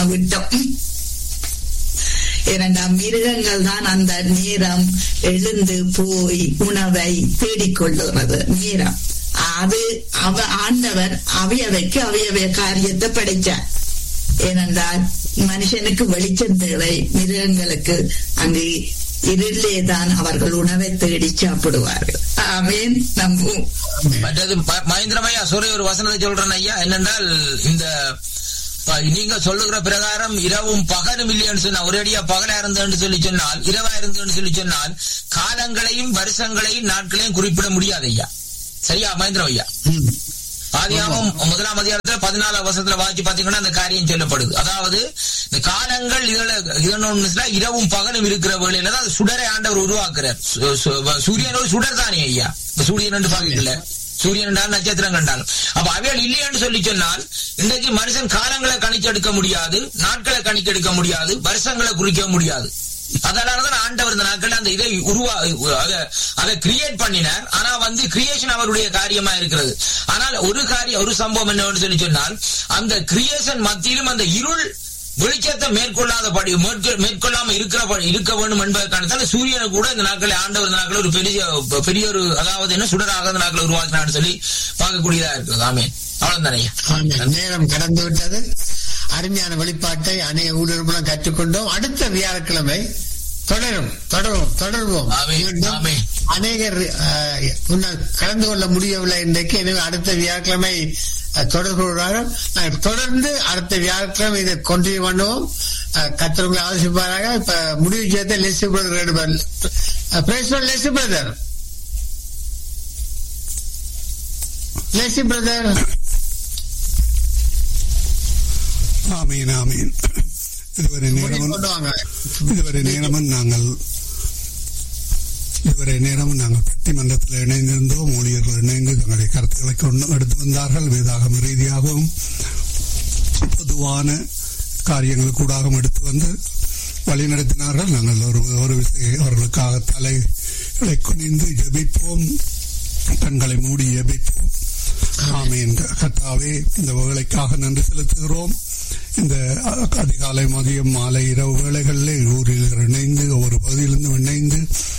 விட்டோம் இரண்டாம் மிருகங்கள் தான் அந்த நேரம் எழுந்து போய் உணவை தேடிக்கொள்ளுகிறது நேரம் அது அவ ஆண்டவர் அவையவைக்கு அவையவைய காரியத்தை படைச்சார் ஏனென்றால் மனுஷனுக்கு வெளிச்சம் தேவை மிருகங்களுக்கு அங்கு இருளே தான் அவர்கள் உணவை தேடி சாப்பிடுவார்கள் ஆமேன் நம்புவோம் மற்றது ம- மகேந்திரமையா சூரிய ஒரு வசனத்தை சொல்றேன் ஐயா என்னென்றால் இந்த ப- நீங்க சொல்லுகிற பிரகாரம் இரவும் பகலும் இல்லைன்னு சொன்னா ஒரேடியா பகலா இருந்தேன்னு சொல்லி சொன்னால் இரவா இருந்தேன்னு சொல்லி சொன்னால் காலங்களையும் வருஷங்களையும் நாட்களையும் குறிப்பிட முடியாது ஐயா சரியா மகேந்திரம் ஐயா ஆதியாகவும் முதலாம் அதிகாரத்துல பதினாலாம் வருஷத்துல வாசி பாத்தீங்கன்னா அந்த காரியம் சொல்லப்படுது அதாவது இந்த காலங்கள் இதுல இதனொன்னு இரவும் பகலும் இருக்கிற வேளையில தான் அது சுடரை ஆண்டவர் உருவாக்குறார் சு- சு- சூரியன் ஒரு சுடர் தானே ஐயா இப்ப சூரியன் என்று பாக்கல சூரியன் என்றால் நட்சத்திரம் கண்டாலும் அப்ப அவைகள் இல்லையென்று சொல்லி சொன்னால் இன்றைக்கு மனுஷன் காலங்களை கணிச்செடுக்க முடியாது நாட்களை கணிக்கெடுக்க முடியாது வருஷங்களை குறிக்க முடியாது அதனாலதான் ஆண்டவர் இந்த நாட்கள் அந்த இதை உருவா அத- அதை கிரியேட் பண்ணினார் ஆனா வந்து கிரியேஷன் அவருடைய காரியமா இருக்கிறது ஆனால் ஒரு காரியம் ஒரு சம்பவம் என்னவென்று சொல்லி சொன்னால் அந்த கிரியேஷன் மத்தியிலும் அந்த இருள் வெளிச்சத்தை மேற்கொள்ளாதபடி மேற்கொ- மேற்கொள்ளாம இருக்கிற இருக்க வேண்டும் என்பதற்கான சூரியனை கூட இந்த நாட்களை ஆண்டவர் இந்த நாட்கள் ஒரு பெரிய பெரிய ஒரு அதாவது என்ன சுடராக இந்த நாட்களை உருவாக்கினான்னு சொல்லி பார்க்கக்கூடியதா இருக்குது ஆமே அவ்வளவுதானே ஆமென். நேரம் கடந்து விட்டது அருமையான வெளிப்பாட்டை அநேக ஊழியர்களும் கற்றுக்கொண்டோம் அடுத்த வியாழக்கிழமை தொடரும் தொடரும் தொடர்வோம் ஆமென். மீண்டும் ஆமென். அநேகர் அஹ், முன்னர் கலந்து கொள்ள முடியவில்லை இன்றைக்கு எனவே அடுத்த வியாழக்கிழமை அஹ், தொடர்பு கொள்வார்கள் நாங்கள் தொடர்ந்து அடுத்த வியாழக்கிழமை இதை கொண்டிருக்க பண்ணுவோம் கத்திரங்களை ஆலோசிப்பாராக இப்ப முடிவு செய்த லெசி பிரதர் பிரேஸ்வர் லெசி பிரதர் லெசி பிரதர் ஆமீன் ஆமீன் இதுவரை நேரமும் கொண்டு வாங்க இதுவரை நேரமும் நாங்கள் இதுவரை நேரமும் நாங்கள் பட்டிமன்றத்தில் இணைந்திருந்தோம் ஊழியர்கள் இணைந்து தங்களுடைய கருத்துக்களை கொண்டு எடுத்து வந்தார்கள் வேதாகம ரீதியாகவும் பொதுவான காரியங்களுக்கூடாகவும் எடுத்து வந்து வழிநடத்தினார்கள் நாங்கள் ஒரு ஒரு விசை அவர்களுக்காக தலைகளை குனிந்து ஜெபிப்போம் கண்களை மூடி ஜெபிப்போம் ஆமீன் கர்த்தாவே இந்த வேலைக்காக நன்றி செலுத்துகிறோம் இந்த அதிகாலை மதியம் மாலை இரவு வேளைகளில் ஊரில் இணைந்து ஒவ்வொரு பகுதியிலிருந்து இணைந்து